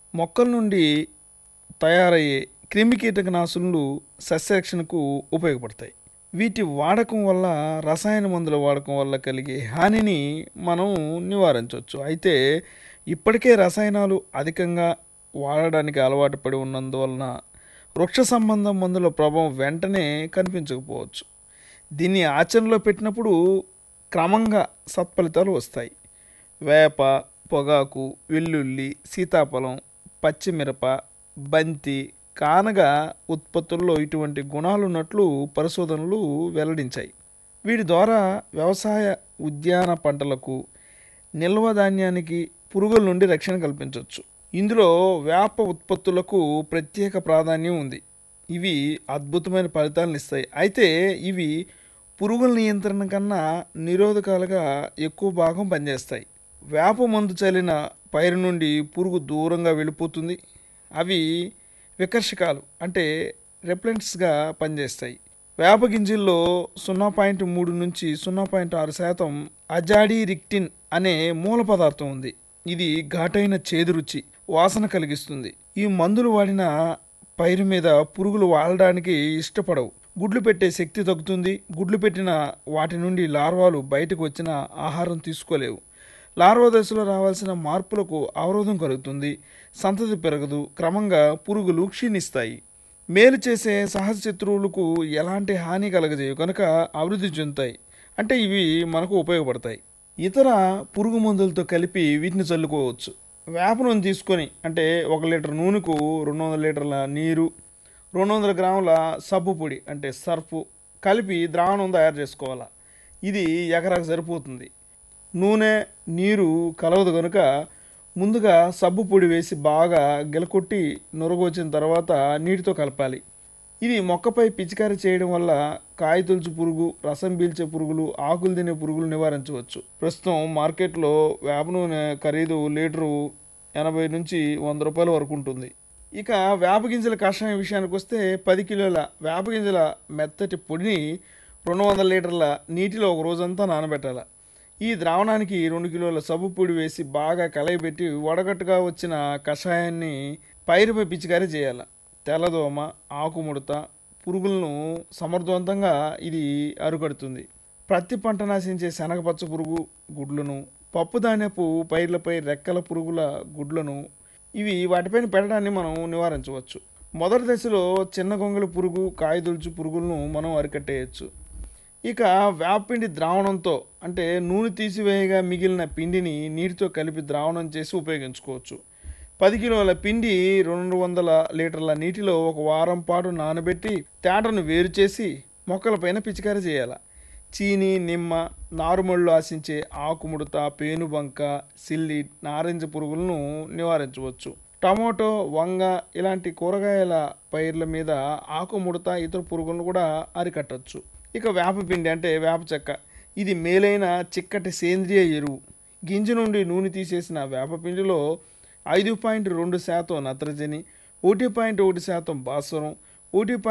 మొక్కల నుండి తయారయ్యే క్రిమికీటకనాశులు సస్యరక్షణకు ఉపయోగపడతాయి వీటి వాడకం వల్ల రసాయన మందుల వాడకం వల్ల కలిగే హానిని మనం నివారించవచ్చు అయితే ఇప్పటికే రసాయనాలు అధికంగా వాడడానికి అలవాటు పడి ఉన్నందువలన వృక్ష సంబంధం మందుల ప్రభావం వెంటనే కనిపించకపోవచ్చు దీన్ని ఆచరణలో పెట్టినప్పుడు క్రమంగా సత్ఫలితాలు వస్తాయి వేప పొగాకు వెల్లుల్లి సీతాఫలం పచ్చిమిరప బంతి కానగ ఉత్పత్తుల్లో ఇటువంటి గుణాలు ఉన్నట్లు పరిశోధనలు వెల్లడించాయి వీటి ద్వారా వ్యవసాయ ఉద్యాన పంటలకు నిల్వ ధాన్యానికి పురుగుల నుండి రక్షణ కల్పించవచ్చు ఇందులో వేప ఉత్పత్తులకు ప్రత్యేక ప్రాధాన్యం ఉంది ఇవి అద్భుతమైన ఫలితాలను ఇస్తాయి అయితే ఇవి పురుగుల నియంత్రణ కన్నా నిరోధకాలుగా ఎక్కువ భాగం పనిచేస్తాయి వేప మందు చల్లిన పైరు నుండి పురుగు దూరంగా వెళ్ళిపోతుంది అవి వికర్షకాలు అంటే రెప్లెంట్స్గా పనిచేస్తాయి వేప గింజల్లో సున్నా పాయింట్ మూడు నుంచి సున్నా పాయింట్ ఆరు శాతం అజాడీ రిక్టిన్ అనే మూల పదార్థం ఉంది ఇది ఘాటైన చేదు రుచి వాసన కలిగిస్తుంది ఈ మందులు వాడిన పైరు మీద పురుగులు వాడడానికి ఇష్టపడవు గుడ్లు పెట్టే శక్తి తగ్గుతుంది గుడ్లు పెట్టిన వాటి నుండి లార్వాలు బయటకు వచ్చిన ఆహారం తీసుకోలేవు లార్వా దశలో రావాల్సిన మార్పులకు అవరోధం కలుగుతుంది సంతతి పెరగదు క్రమంగా పురుగులు క్షీణిస్తాయి మేలు చేసే సహజ శత్రువులకు ఎలాంటి హాని కలగజేయవు కనుక అభివృద్ధి చెందుతాయి అంటే ఇవి మనకు ఉపయోగపడతాయి ఇతర పురుగు మందులతో కలిపి వీటిని చల్లుకోవచ్చు వేప నూనె తీసుకొని అంటే ఒక లీటర్ నూనెకు రెండు వందల లీటర్ల నీరు రెండు వందల గ్రాముల సబ్బు పొడి అంటే సర్ఫ్ కలిపి ద్రావణం తయారు చేసుకోవాలి ఇది ఎకరాకు సరిపోతుంది నూనె నీరు కలవదు కనుక ముందుగా సబ్బు పొడి వేసి బాగా గిలకొట్టి నురగొచ్చిన తర్వాత నీటితో కలపాలి ఇది మొక్కపై పిచికారీ చేయడం వల్ల కాయ తొలుచు పురుగు రసం పీల్చే పురుగులు ఆకులు తినే పురుగులు నివారించవచ్చు ప్రస్తుతం మార్కెట్లో వేప నూనె ఖరీదు లీటరు ఎనభై నుంచి వంద రూపాయల వరకు ఉంటుంది ఇక వేప గింజల కషాయం విషయానికి వస్తే పది కిలోల వేప గింజల మెత్తటి పొడిని రెండు వందల లీటర్ల నీటిలో ఒక రోజంతా నానబెట్టాలి ఈ ద్రావణానికి రెండు కిలోల సబ్బు పొడి వేసి బాగా కలయబెట్టి వడగట్టుగా వచ్చిన కషాయాన్ని పైరుపై పిచికారీ చేయాలి తెల్లదోమ ఆకుముడత పురుగులను సమర్థవంతంగా ఇది అరుగడుతుంది ప్రతి పంట నాశించే శనగపచ్చ పురుగు గుడ్లను పప్పు ధాన్యపు పైర్లపై రెక్కల పురుగుల గుడ్లను ఇవి వాటిపైన పెట్టడాన్ని మనం నివారించవచ్చు మొదటి దశలో చిన్న గొంగళి పురుగు కాయదొలుచు పురుగులను మనం అరికట్టేయచ్చు ఇక వేపపిండి ద్రావణంతో అంటే నూనె తీసివేయగా మిగిలిన పిండిని నీటితో కలిపి ద్రావణం చేసి ఉపయోగించుకోవచ్చు పది కిలోల పిండి రెండు వందల లీటర్ల నీటిలో ఒక వారం పాటు నానబెట్టి తేటను వేరు చేసి మొక్కలపైన పిచికారీ చేయాలి చీని నిమ్మ నారుమళ్ళు ఆశించే ఆకుముడత పేనుబంక సిల్లి నారింజ పురుగులను నివారించవచ్చు టమాటో వంగ ఇలాంటి కూరగాయల పైర్ల మీద ఆకుముడత ఇతర పురుగులను కూడా అరికట్టచ్చు ఇక వేపపిండి అంటే వేప చెక్క ఇది మేలైన చిక్కటి సేంద్రియ ఎరువు గింజ నుండి నూనె తీసేసిన వేపపిండిలో ఐదు పాయింట్ రెండు శాతం నత్రజని ఒకటి పాయింట్ ఒకటి శాతం భాస్వరం ఒకటి